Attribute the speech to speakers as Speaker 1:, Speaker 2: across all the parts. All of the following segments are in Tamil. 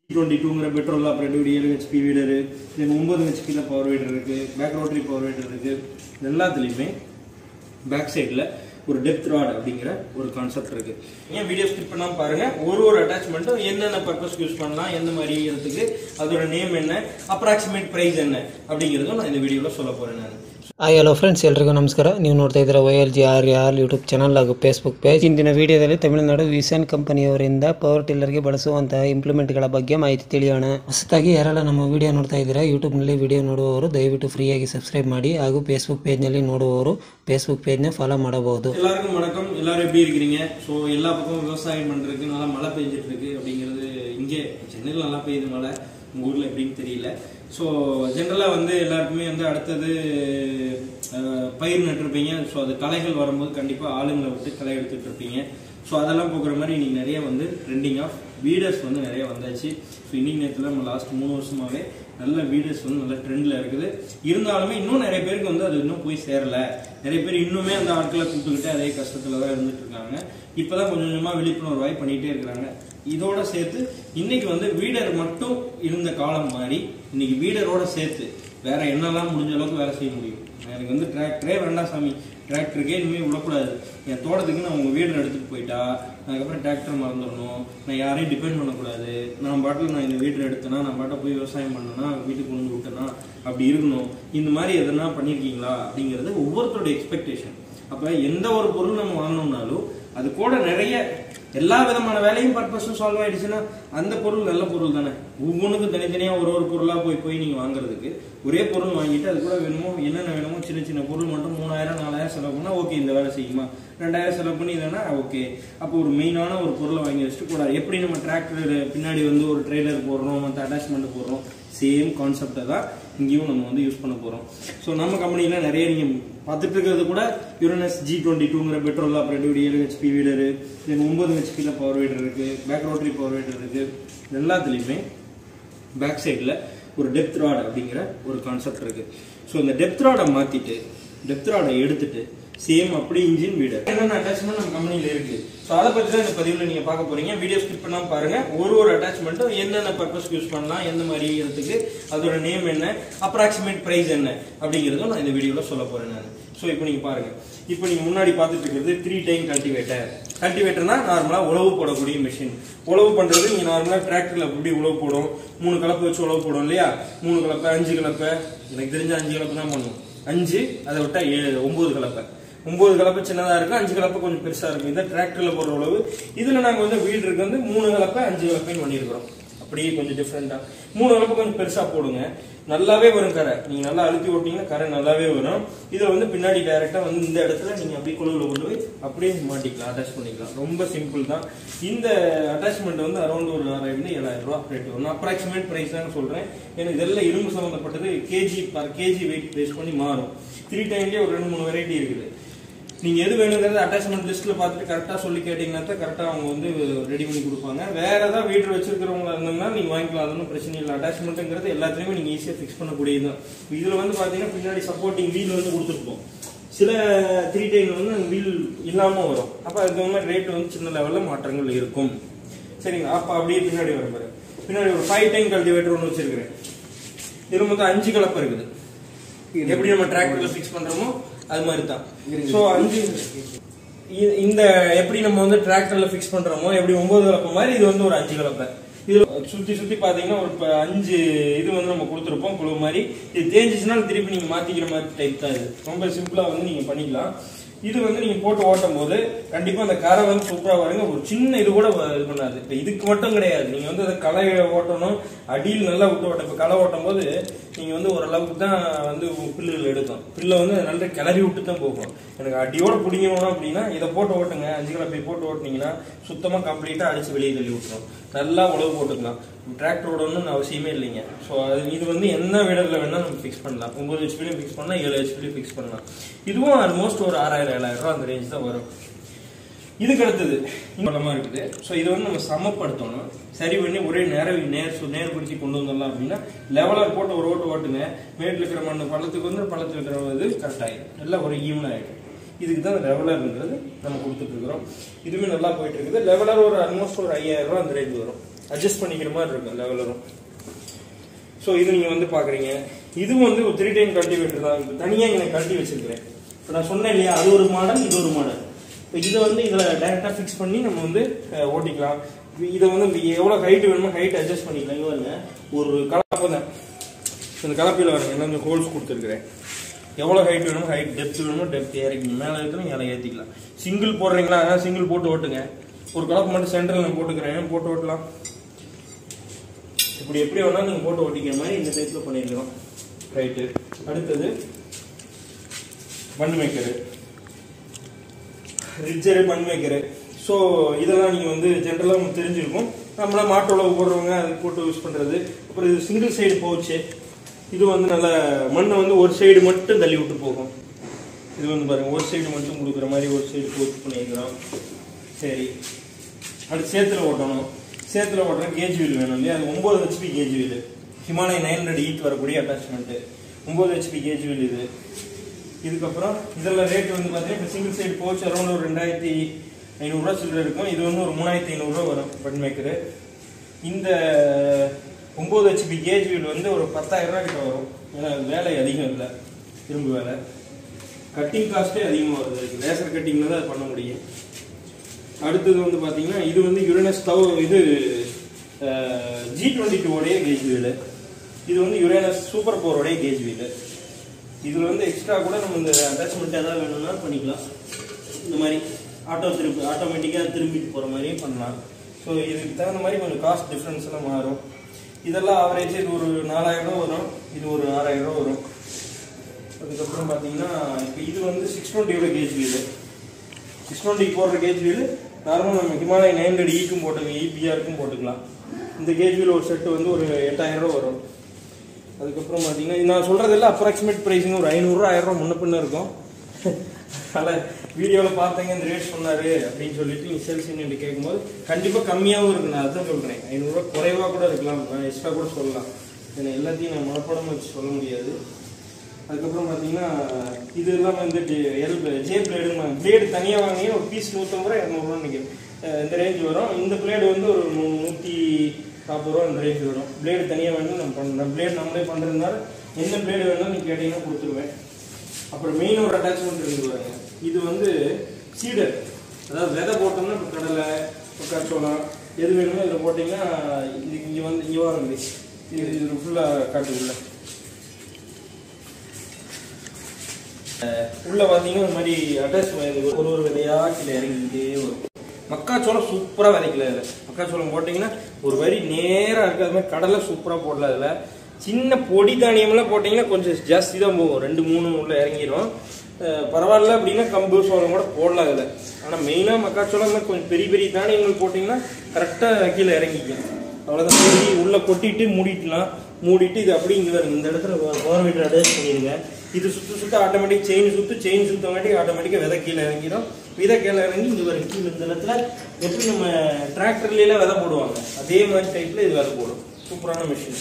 Speaker 1: டுவெண்ட்டி டூங்கிற பெட்ரோல் ஆப்ரேட்டிவ் ஏழு ஹெச்பி வீடரு தென் ஒம்பது ஹெச்பியில் பவர் வீடர் இருக்குது பேக் ரோட்டரி பவர் வீடர் இருக்குது எல்லாத்துலேயுமே பேக் சைடில் ஒரு டெப்த் ராட் அப்படிங்கிற ஒரு கான்செப்ட் இருக்கு ஏன் வீடியோ ஸ்கிப் பண்ணாம பாருங்க ஒரு ஒரு அட்டாச்மெண்ட்டும் என்னென்ன பர்பஸ்க்கு யூஸ் பண்ணலாம் எந்த மாதிரி இடத்துக்கு அதோட நேம் என்ன ಅಪ್ರಾಕ್ಸಿಮೇಟ್ ಪ್ರೈಸ್ என்ன அப்படிங்கிறதும் நான் இந்த வீடியோவில் சொல்ல போறேன் நான்
Speaker 2: ಹಾಯ್ ಹಲೋ ಫ್ರೆಂಡ್ಸ್ ಎಲ್ರಿಗೂ ನಮಸ್ಕಾರ ನೀವು ನೋಡ್ತಾ ಇದ್ದೀರಾ Y L G R R YouTube channel ಹಾಗೂ ಫೇಸ್ಬುಕ್ ಪೇಜ್ ಇಂದಿನ ವಿಡಿಯೋದಲ್ಲಿ ತಮಿಳುನಾಡು ವಿಸನ್ ಕಂಪನಿಯವರಿಂದ ಪವರ್ ಟಿಲ್ಲರ್ಗೆ ಬಳಸುವಂತಹ ಇಂಪ್ಲಿಮೆಂಟ್ಗಳ ಬಗ್ಗೆ ಮಾಹಿತಿ ತಿಳಿಯೋಣ ಹೊಸದಾಗಿ ಯಾರೆಲ್ಲ ನಮ್ಮ ವಿಡಿಯೋ ನೋಡ್ತಾ ಇದ್ದೀರಾ ಯೂಟ್ಯೂಬ್ನಲ್ಲಿ ವಿಡಿಯೋ ನೋಡುವವರು ದಯವಿಟ್ಟು ಫ್ರೀಯಾಗಿ ಸಬ್ಸ್ಕ್ರೈಬ್ ಮಾಡಿ ಹಾಗೂ ಫೇಸ್ಬುಕ್ ಪೇಜ್ನಲ್ಲಿ ನೋಡುವವರು ಫೇಸ್ಬುಕ್ ಪೇಜ್ನ ಫಾಲೋ ಮಾಡಬಹುದು
Speaker 1: எல்லாருக்கும் வணக்கம் எல்லாரும் எப்படி இருக்கிறீங்க ஸோ எல்லா பக்கமும் விவசாயம் பண்றதுக்கு நல்லா மழை பெஞ்சிட்டு இருக்கு அப்படிங்கிறது இங்கே சென்னையில் நல்லா பெய்யுது மழை உங்க ஊர்ல எப்படின்னு தெரியல ஸோ ஜென்ரலாக வந்து எல்லாருக்குமே வந்து அடுத்தது அஹ், பயிர் நட்டிருப்பீங்க ஸோ அது களைகள் வரும்போது கண்டிப்பாக ஆளுங்களை விட்டு களை எடுத்துட்டு இருப்பீங்க ஸோ அதெல்லாம் போக்குற மாதிரி இன்னைக்கு நிறைய வந்து ட்ரெண்டிங் ஆஃப் வீடர்ஸ் வந்து நிறைய வந்தாச்சு ஸோ இன்னைக்கு நேரத்தில் நம்ம லாஸ்ட் மூணு வருஷமாவே நல்ல வீடர்ஸ் வந்து நல்ல ட்ரெண்ட்ல இருக்குது இருந்தாலுமே இன்னும் நிறைய பேருக்கு வந்து அது இன்னும் போய் சேரல நிறைய பேர் இன்னுமே அந்த ஆட்களை கூப்பிட்டுக்கிட்டு அதே கஷ்டத்துல தான் இருந்துட்டு இருக்காங்க இப்பதான் கொஞ்சம் கொஞ்சமா விழிப்புணர்வாய் பண்ணிட்டே இருக்கிறாங்க இதோட சேர்த்து இன்னைக்கு வந்து வீடர் மட்டும் இருந்த காலம் மாதிரி இன்னைக்கு வீடரோட சேர்த்து வேற என்னெல்லாம் முடிஞ்ச அளவுக்கு வேலை செய்ய முடியும் எனக்கு வந்து டிராக்டரே வேண்டாம் சாமி டிராக்டருக்கே இனிமேல் விடக்கூடாது என் தோட்டத்துக்கு நான் உங்கள் வீடில் எடுத்துகிட்டு போயிட்டா அதுக்கப்புறம் டிராக்டர் மறந்துடணும் நான் யாரையும் டிபெண்ட் பண்ணக்கூடாது நான் பாட்டில் நான் இந்த வீட்டில் எடுத்தேன்னா நான் பாட்டை போய் விவசாயம் பண்ணேன்னா வீட்டுக்கு கொண்டு வந்து விட்டேன்னா அப்படி இருக்கணும் இந்த மாதிரி எதனா பண்ணியிருக்கீங்களா அப்படிங்கிறது ஒவ்வொருத்தரோட எக்ஸ்பெக்டேஷன் அப்போ எந்த ஒரு பொருள் நம்ம வாங்கணும்னாலும் அது கூட நிறைய எல்லா விதமான வேலையும் பர்பஸும் சால்வ் ஆயிடுச்சுன்னா அந்த பொருள் நல்ல பொருள் தானே ஒவ்வொன்றுக்கும் தனித்தனியா ஒரு ஒரு பொருளா போய் போய் நீங்க வாங்குறதுக்கு ஒரே பொருள் வாங்கிட்டு அது கூட வேணுமோ என்னென்ன வேணுமோ சின்ன சின்ன பொருள் மட்டும் மூணாயிரம் நாலாயிரம் செலவு பண்ணா ஓகே இந்த வேலை செய்யுமா ரெண்டாயிரம் செலவு பண்ணி இதனா ஓகே அப்போ ஒரு மெயினான ஒரு பொருளை வாங்கி வச்சுட்டு கூட எப்படி நம்ம டிராக்டர் பின்னாடி வந்து ஒரு ட்ரெய்லர் போடுறோம் மற்ற அட்டாச்மெண்ட் போடுறோம் சேம் கான்செப்டை தான் இங்கேயும் நம்ம வந்து யூஸ் பண்ண போறோம் ஸோ நம்ம கம்பெனியில் நிறைய நீங்க பார்த்துட்டு இருக்கிறது கூட யுரனஸ் ஜி டுவெண்ட்டி டூங்கிற பெட்ரோல் ஆப்ரேட்டிவ் ஏழு ஹெச்பி வீடரு தென் ஒன்பது ஹெச்பியில் பவர் வீடர் இருக்கு பேக் ரோட்டரி பவர் வீடர் இருக்கு எல்லாத்துலேயுமே பேக் சைடில் ஒரு டெப்த் ராட் அப்படிங்கிற ஒரு கான்செப்ட் இருக்கு ஸோ இந்த டெப்த் ராடை மாத்திட்டு டெப்த் ராடை எடுத்துட்டு சேம் அப்படி இன்ஜின் வீடர் என்னென்ன அட்டாச்மெண்ட் நம்ம கம்பெனியில் இருக்கு ஸோ அதை பற்றி தான் இந்த பதிவில் நீங்க பார்க்க போறீங்க வீடியோ ஸ்கிப் பண்ணாம பாருங்க ஒரு ஒரு அட்டாச்மெண்ட்டும் என்னென்ன பர்பஸ்க்கு யூஸ் பண்ணலாம் எந்த மாதிரி இடத்துக்கு அதோட நேம் என்ன அப்ராக்சிமேட் பிரைஸ் என்ன அப்படிங்கிறதும் நான் இந்த வீடியோவில் சொல்ல போறேன் நான் ஸோ இப்போ நீங்க பாருங்க இப்போ நீங்க முன்னாடி பார்த்துட்டு இருக்கிறது த்ரீ டைம் கல்டிவேட்டர் கல்டிவேட்டர்னா நார்மலா உழவு போடக்கூடிய மிஷின் உழவு பண்றது நீங்க நார்மலா டிராக்டர்ல எப்படி உழவு போடும் மூணு கலப்பை வச்சு உழவு போடும் இல்லையா மூணு கலப்பை அஞ்சு கலப்பை எனக்கு தெரிஞ்ச அஞ்சு கலப்பை தான் பண்ணும் அஞ்சு அதை விட்டா ஏழு ஒன்பது கலப்பை ஒன்பது கலப்பை சின்னதா இருக்கு அஞ்சு கலப்பை கொஞ்சம் பெருசா இருக்கும் இதான் டிராக்டர்ல போடுற உழவு இதுல நாங்க வந்து வீடுக்கு வந்து மூணு கலப்பை அஞ்சு கலப்பைன்னு பண்ணியிருக்கிறோம் அப்படியே கொஞ்சம் டிஃப்ரெண்டா மூணு கலப்பை கொஞ்சம் பெருசா போடுங்க நல்லாவே வரும் கரை நீங்க நல்லா அழுத்தி ஓட்டிங்கன்னா கரை நல்லாவே வரும் இதுல வந்து பின்னாடி டைரக்டா வந்து இந்த இடத்துல நீங்க அப்படியே குழுவில் கொண்டு போய் அப்படியே மாட்டிக்கலாம் அட்டாச் பண்ணிக்கலாம் ரொம்ப சிம்பிள் தான் இந்த அட்டாச்மெண்ட் வந்து அரௌண்ட் ஒரு ஆறாயிரம் ஏழாயிரம் ரூபா ரேட் வரும் அப்ராக்சிமேட் பிரைஸ் தான் சொல்றேன் ஏன்னா இதெல்லாம் இரும்பு சம்பந்தப்பட்டது KG per KG weight base பண்ணி மாறும் த்ரீ டைம்லேயே ஒரு ரெண்டு மூணு வெரைட்டி இருக்குது நீங்க எது வேணுங்கிறத அட்டாச்மெண்ட் லிஸ்ட்ல பார்த்துட்டு கரெக்டா சொல்லி கேட்டீங்கன்னா தான் கரெக்டா அவங்க வந்து ரெடி பண்ணி கொடுப்பாங்க வேற ஏதாவது வீடு வச்சிருக்கிறவங்களா இருந்தோம்னா நீங்க வாங்கிக்கலாம் அது ஒன்றும் பிரச்சனை இல்லை அட்டாச்மெண்ட்ங்கிறது எல்லாத்துலயுமே நீங்க ஈஸியா ஃபிக்ஸ் பண்ணக்கூடியது தான் இதுல வந்து பாத்தீங்கன்னா பின்னாடி சப்போர்ட்டிங் வீல் வந்து கொடுத்துருப்போம் சில த்ரீ டைன் வந்து வீல் இல்லாம வரும் அப்ப அதுக்கு மாதிரி ரேட் வந்து சின்ன லெவல்ல மாற்றங்கள் இருக்கும் சரிங்களா அப்ப அப்படியே பின்னாடி வர பாரு பின்னாடி ஒரு ஃபைவ் டைம் கல்டிவேட்டர் ஒன்று வச்சிருக்கிறேன் இது மொத்தம் அஞ்சு கலப்பை இருக்குது எப்படி நம்ம டிராக்டர்ல ஃபிக்ஸ் பண்றோமோ அது மாதிரி தான் சோ அஞ்சு இ- இந்த எப்படி நம்ம வந்து டிராக்டர்ல ஃபிக்ஸ் பண்றோமோ எப்படி ஒன்பது கலப்பை மாதிரி இது வந்து ஒரு அஞ்சு கலப்பை இது சுத்தி சுத்தி பாத்தீங்கன்னா ஒரு ப- அஞ்சு இது வந்து நம்ம கொடுத்துருப்போம் குழு மாதிரி இது தேஞ்சிச்சுன்னா திருப்பி நீங்க மாத்திக்கிற மாதிரி டைப் தான் இது ரொம்ப சிம்பிளா வந்து நீங்க பண்ணிக்கலாம் இது வந்து நீங்க போட்டு ஓட்டும் போது கண்டிப்பா அந்த கரை வந்து சூப்பரா வருங்க ஒரு சின்ன இது கூட வ- இது பண்ணாது இப்ப இதுக்கு மட்டும் கிடையாது நீங்க வந்து அதை களை ஓட்டணும் அடியில் நல்லா விட்டு ஓட்டும் இப்ப களை ஓட்டும் போது நீங்க வந்து ஓரளவுக்கு தான் வந்து பில்லுகள் எடுக்கும் பில்லை வந்து நல்லா கிளறி விட்டு தான் போகும் எனக்கு அடியோட பிடிக்கணும் அப்படின்னா இதை போட்டு ஓட்டுங்க அஞ்சு கிலோ போட்டு ஓட்டுனீங்கன்னா சுத்தமா கம்ப்ளீட்டா அடிச்சு வெளியே தள்ளி விட்டுரும் நல்லா உழவு போட்டுக்கலாம் டிராக்டர் ஓடணும்னு அவசியமே இல்லைங்க ஸோ அது இது வந்து என்ன வீடர்ல வேணா நம்ம ஃபிக்ஸ் பண்ணலாம் ஒன்பது ஹெச்பிலையும் ஃபிக்ஸ் பண்ணலாம் ஏழு ஹெச்பிலையும் ஃபிக்ஸ் பண்ணலாம் இதுவும் ஆல்மோஸ்ட் ஒரு ஆறாயிரம் ஏழாயிரம் ரூபா அந்த ரேஞ்ச் தான் வரும் இதுக்கு அடுத்தது பலமா இருக்குது ஸோ இதை வந்து நம்ம சமப்படுத்தணும் சரி பண்ணி ஒரே நேர நேர் சு- நேர்படுத்தி கொண்டு வந்துடலாம் அப்படின்னா லெவலர் போட்டு ஒரு ஓட்டு ஓட்டுங்க மேட்டில் இருக்கிற மண் பள்ளத்துக்கு வந்து பள்ளத்தில் இருக்கிற இது கரெக்ட் ஆயிடும் எல்லாம் ஒரு ஈவன் ஆயிடும் இதுக்கு தான் லெவலர்ன்றது நம்ம கொடுத்துட்டு இருக்கிறோம் இதுவுமே நல்லா போயிட்டு இருக்குது லெவலர் ஒரு ஆல்மோஸ்ட் ஒரு ஐயாயிரம் ரூபா அந்த ரேஞ்ச் வரும் அட்ஜஸ்ட் பண்ணிக்கிற மாதிரி இருக்கும் லெவலரும் ஸோ இது நீங்கள் வந்து பார்க்குறீங்க இதுவும் வந்து ஒரு த்ரீ டைம் கல்டிவேட்டர் தான் இப்போ தனியாக இங்கே கழட்டி வச்சிருக்கிறேன் இப்போ நான் சொன்னேன் இல்லையா அது ஒரு மாடல் இது ஒரு மாடல் இப்போ இதை வந்து இதில் டைரெக்டாக ஃபிக்ஸ் பண்ணி நம்ம வந்து அஹ், ஓட்டிக்கலாம் இது- இதை வந்து நம்ம எவ்வளோ ஹைட் வேணுமோ ஹைட் அட்ஜஸ்ட் பண்ணிக்கலாம் இங்க பாருங்க ஒரு கலப்பை தான் இந்த கலப்பையில் பாருங்க எல்லாம் ஹோல்ஸ் கொடுத்துருக்குறேன் எவ்வளோ ஹைட் வேணுமோ ஹைட் டெப்த் வேணுமோ டெப்த் இறக்கி மேலே ஏற்றணும் இலை ஏற்றிக்கலாம் சிங்கிள் போடுறீங்களா சிங்கிள் போட்டு ஓட்டுங்க ஒரு கலப்பு மட்டும் சென்டரில் நான் போட்டுக்கிறேன் போட்டு ஓட்டலாம் இப்படி எப்படி வேணா நீங்க போட்டு ஓட்டிக்கிற மாதிரி இந்த டைப்ல பண்ணிருக்கலாம் ரைட்டு அடுத்தது மண் மேக்கரு ரிட்ஜரு மண் மேக்கரு ஸோ இதெல்லாம் நீங்கள் வந்து ஜென்ரலாக உங்களுக்கு தெரிஞ்சிருக்கும் நம்மள மாட்டு உழவு போடுறவங்க அது போட்டு யூஸ் பண்ணுறது அப்புறம் இது சிங்கிள் சைடு போச்சு இது வந்து நல்ல மண்ணை வந்து ஒரு சைடு மட்டும் தள்ளி விட்டு போகும் இது வந்து பாருங்க ஒரு சைடு மட்டும் கொடுக்குற மாதிரி ஒரு சைடு போட்டு பண்ணியிருக்கிறோம் சரி அடுத்து சேத்துல ஓட்டணும் சேத்துல ஓட்டுற கேஜ் வீல் வேணும் இல்லையா அது ஒன்பது HP cage wheel Himalaya nine hundred eight வரக்கூடிய அட்டாச்மெண்ட் ஒன்பது ஹெச்பி கேஜ் வீல் இது இதுக்கப்புறம் இதெல்லாம் ரேட் வந்து பார்த்தீங்கன்னா இப்போ சிங்கிள் சைடு போச்சு அரௌண்ட் ஒரு ரெண்டாயிரத்தி ஐநூறுரூவா சில்லர் இருக்கும் இது வந்து ஒரு மூணாயிரத்தி ஐநூறுரூவா வரும் பட் மேக்கரு இந்த ஒம்பது ஹெச்பி கேஜ் வீல் வந்து ஒரு பத்தாயிரம் ரூபா கிட்ட வரும் ஏன்னா வேலை அதிகம் இல்லை இரும்பு வேலை கட்டிங் காஸ்ட்டே அதிகமாக வருது லேசர் கட்டிங்கில் தான் அது பண்ண முடியும் அடுத்தது வந்து பார்த்தீங்கன்னா இது வந்து யுரேனஸ் தவ இது ஜி டுவெண்ட்டி டூவோடைய கேஜ் வீலு இது வந்து யுரேனஸ் சூப்பர் போரோடைய கேஜ் வீலு இதில் வந்து எக்ஸ்ட்ரா கூட நம்ம இந்த அட்டாச்மெண்ட் ஏதாவது வேணும்னா பண்ணிக்கலாம் இந்த மாதிரி ஆட்டோ திருப்பி ஆட்டோமேட்டிக்காக திரும்பிட்டு போகிற மாதிரியும் பண்ணலாம் ஸோ இதுக்கு தகுந்த மாதிரி கொஞ்சம் காஸ்ட் டிஃப்ரென்ஸ் எல்லாம் மாறும் இதெல்லாம் ஆவரேஜ் இது ஒரு நாலாயிரம் ரூபா வரும் இது ஒரு ஆறாயிரம் ரூபா வரும் அதுக்கப்புறம் பார்த்தீங்கன்னா இப்போ இது வந்து சிக்ஸ் டுவெண்ட்டியோட கேஜ் வீலு சிக்ஸ் டுவெண்ட்டி போடுற கேஜ் வீல் நார்மல் நம்ம ஹிமாலய நைன் ஹண்ட்ரட் ஈக்கும் போட்டுக்கலாம் இபிஆருக்கும் போட்டுக்கலாம் இந்த கேஜ் வீல் ஒரு செட்டு வந்து ஒரு எட்டாயிரம் ரூபா வரும் அதுக்கப்புறம் பார்த்தீங்கன்னா இது நான் சொல்றதெல்லாம் அப்ராக்சிமேட் ப்ரைஸிங் ஒரு ஐநூறுரூவா ஆயிரம் ரூபா முன்ன பின்ன இருக்கும் அதில் வீடியோவில் பார்த்தீங்க இந்த ரேட் சொன்னாரு அப்படின்னு சொல்லிட்டு நீ சேல்ஸ் என்ன கேட்கும்போது கண்டிப்பாக கம்மியாகவும் இருக்கு நான் அதான் சொல்கிறேன் ஐநூறுரூவா குறைவாக கூட இருக்கலாம் நான் எக்ஸ்ட்ரா கூட சொல்லலாம் ஏன்னா எல்லாத்தையும் நான் மனப்பாடம் வச்சு சொல்ல முடியாது அதுக்கப்புறம் பார்த்தீங்கன்னா இது எல்லாமே வந்து எல் ஜே பிளேடு பிளேடு தனியாக வாங்கினீங்கன்னா ஒரு பீஸ் நூற்றம்பது ரூபா இரநூறுவா நிற்கும் இந்த ரேஞ்ச் வரும் இந்த பிளேடு வந்து ஒரு நூ- நூற்றி நாற்பது ரூபா இந்த ரேஞ்ச் வரும் பிளேடு தனியாக வேணும் நம்ம பண்ணலாம் பிளேடு நம்மளே பண்ணுறதுனால என்ன பிளேடு வேணாலும் நீ கேட்டீங்கன்னா கொடுத்துருவேன் அப்புறம் மெயின் ஒரு அட்டாச்மெண்ட் இருந்து பாருங்க இது வந்து சீடர் அதாவது விதை போட்டோம்னா இப்போ கடலை மக்காச்சோளம் எது வேணுமோ இதில் போட்டிங்கன்னா இது இங்கே வந்து இங்கே வாங்க இது இது ஃபுல்லாக காட்டுக்குள்ள உள்ள பார்த்தீங்கன்னா இந்த மாதிரி அட்டாச் ஒரு ஒரு விதையா கீழே இறங்கிக்கிட்டே வரும் மக்காச்சோளம் சூப்பராக விதைக்கல இதில் மக்காச்சோளம் போட்டிங்கன்னா ஒரு வரி நேராக இருக்கு அது மாதிரி கடலை சூப்பராக போடல அதில் சின்ன பொடி தானியம்லாம் போட்டிங்கன்னா கொஞ்சம் ஜாஸ்தி தான் போகும் ரெண்டு மூணு உள்ள இறங்கிடும் அஹ் பரவாயில்ல அப்படின்னா கம்பு சோளம் கூட போடலாம் அதில் ஆனால் மெயினாக மக்காச்சோளம் மாதிரி கொஞ்சம் பெரிய பெரிய தானியங்கள் போட்டிங்கன்னா கரெக்டாக கீழே இறங்கிக்கும் அவ்வளோதான் மூடி உள்ளே கொட்டிட்டு மூடிக்கலாம் மூடிட்டு இது அப்படி இங்கே வருங்க இந்த இடத்துல பவர் மீட்டர் அட்டாச் பண்ணிடுங்க இது சுற்று சுற்ற ஆட்டோமேட்டிக் செயின் சுற்று செயின் சுத்தமாட்டி ஆட்டோமேட்டிக்காக விதை கீழே இறங்கிடும் விதை கீழே இறங்கி இங்கே வரும் கீழே இந்த இடத்துல எப்படி நம்ம டிராக்டர்லாம் விதை போடுவாங்க அதே மாதிரி டைப்பில் இது விதை போடும் சூப்பரான மிஷின்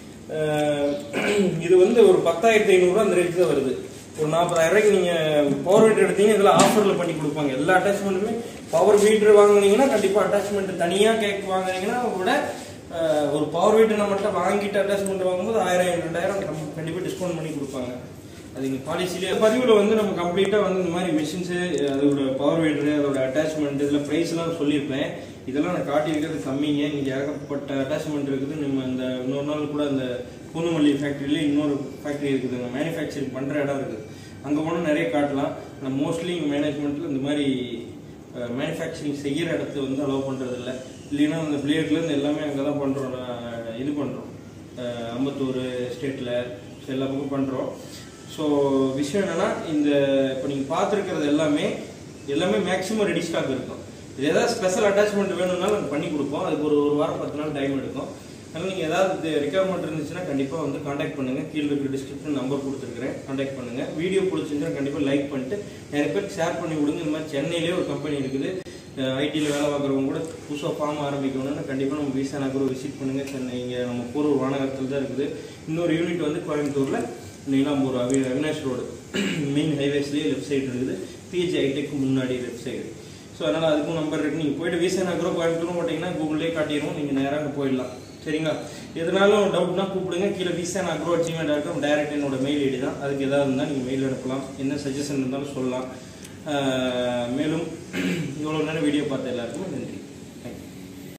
Speaker 1: இது வந்து ஒரு பத்தாயிரத்தி ஐநூறுரூவா அந்த ரேட்டு தான் வருது ஒரு நாற்பதாயிரம் ரூபாய்க்கு நீங்கள் பவர் மீட்டர் எடுத்தீங்கன்னா இதில் ஆஃபரில் பண்ணி கொடுப்பாங்க எல்லா அட்டாச்மெண்ட்டுமே பவர் மீட்டர் வாங்குனீங்கன்னா கண்டிப்பாக அட்டாச்மெண்ட் தனியாக கேக் வாங்குனீங்கன்னா விட அஹ், ஒரு பவர் மீட்டர் நம்மகிட்ட வாங்கிட்டு அட்டாச்மெண்ட் வாங்கும்போது ஆயிரம் ரெண்டாயிரம் கண்டிப்பாக டிஸ்கவுண்ட் பண்ணி கொடுப்பாங்க அது இங்கே பாலிசிலே பதிவில் வந்து நம்ம கம்ப்ளீட்டாக வந்து இந்த மாதிரி மிஷின்ஸு அதோட பவர் மீட்டரு அதோட அட்டாச்மெண்ட் இதில் ப்ரைஸ்லாம் சொல்லியிருப்பேன் இதெல்லாம் நான் காட்டியிருக்கிறது கம்மிங்க இங்கே ஏகப்பட்ட அட்டாச்மெண்ட் இருக்குது நம்ம இந்த இன்னொரு நாள் கூட அந்த பூந்தமல்லி ஃபேக்ட்ரியில இன்னொரு ஃபேக்ட்ரி இருக்குதுங்க மேனுஃபேக்சரிங் பண்ணுற இடம் இருக்குது அங்கே போனால் நிறைய காட்டலாம் ஆனால் மோஸ்ட்லி இங்கே மேனேஜ்மெண்ட்டில் இந்த மாதிரி மேனுஃபேக்சரிங் செய்கிற இடத்த வந்து அலோவ் பண்ணுறது இல்லை இல்லைன்னா அந்த பிளேட்லேருந்து எல்லாமே அங்கே தான் பண்ணுறோம் இது பண்ணுறோம் அம்பத்தூர் ஸ்டேட்டில் எல்லா பக்கம் பண்ணுறோம் ஸோ விஷயம் என்னன்னா இந்த இப்போ நீங்கள் பார்த்துருக்கிறது எல்லாமே எல்லாமே மேக்ஸிமம் ரெடி ஸ்டாக் இருக்கும் இது ஏதாவது ஸ்பெஷல் அட்டாச்மெண்ட் வேணும்னாலும் நாங்கள் பண்ணி கொடுப்போம் அதுக்கு ஒரு ஒரு வாரம் பத்து நாள் டைம் எடுக்கும் அதனால் நீங்கள் ஏதாவது ரெக்யர்மெண்ட் இருந்துச்சுன்னா கண்டிப்பாக வந்து காண்டாக்ட் பண்ணுங்கள் கீழே இருக்கிற டிஸ்கிரிப்ஷன் நம்பர் கொடுத்துருக்கிறேன் காண்டாக்ட் பண்ணுங்கள் வீடியோ பிடிச்சிருந்தா கண்டிப்பாக லைக் பண்ணிட்டு நிறைய பேருக்கு ஷேர் பண்ணி விடுங்க இந்த மாதிரி சென்னையிலே ஒரு கம்பெனி இருக்குது ஐடியில் வேலை பார்க்குறவங்க கூட புதுசாக ஃபார்ம் ஆரம்பிக்கணும்னா கண்டிப்பாக நம்ம விசா நகர் விசிட் பண்ணுங்கள் சென்னை இங்கே நம்ம போரூர் வானகரத்தில் தான் இருக்குது இன்னொரு யூனிட் வந்து கோயம்புத்தூரில் நீலாம்பூர் அவி அவினாஷ் ரோடு மெயின் ஹைவேஸ்லேயே லெஃப்ட் சைடு இருக்குது பிஹெச் ஐடெக் முன்னாடி லெஃப்ட் சைடு ஸோ அதனால் அதுக்கும் நம்பர் இருக்கு நீங்கள் போயிட்டு விசன் அக்ரோ கோயம்புத்தூர்னு போட்டிங்கன்னா கூகுள்லேயே காட்டிடுவோம் நீங்கள் நேராக அங்கே போயிடலாம் சரிங்களா எதுனாலும் டவுட்னா கூப்பிடுங்க கீழே vision agro Gmail dot com direct என்னோட மெயில் ஐடி தான் அதுக்கு ஏதாவது இருந்தால் நீங்கள் மெயில் அனுப்பலாம் என்ன சஜஷன் இருந்தாலும் சொல்லலாம் ஆஹ் மேலும் இவ்வளோ நேரம் வீடியோ பார்த்த எல்லாருக்கும் நன்றி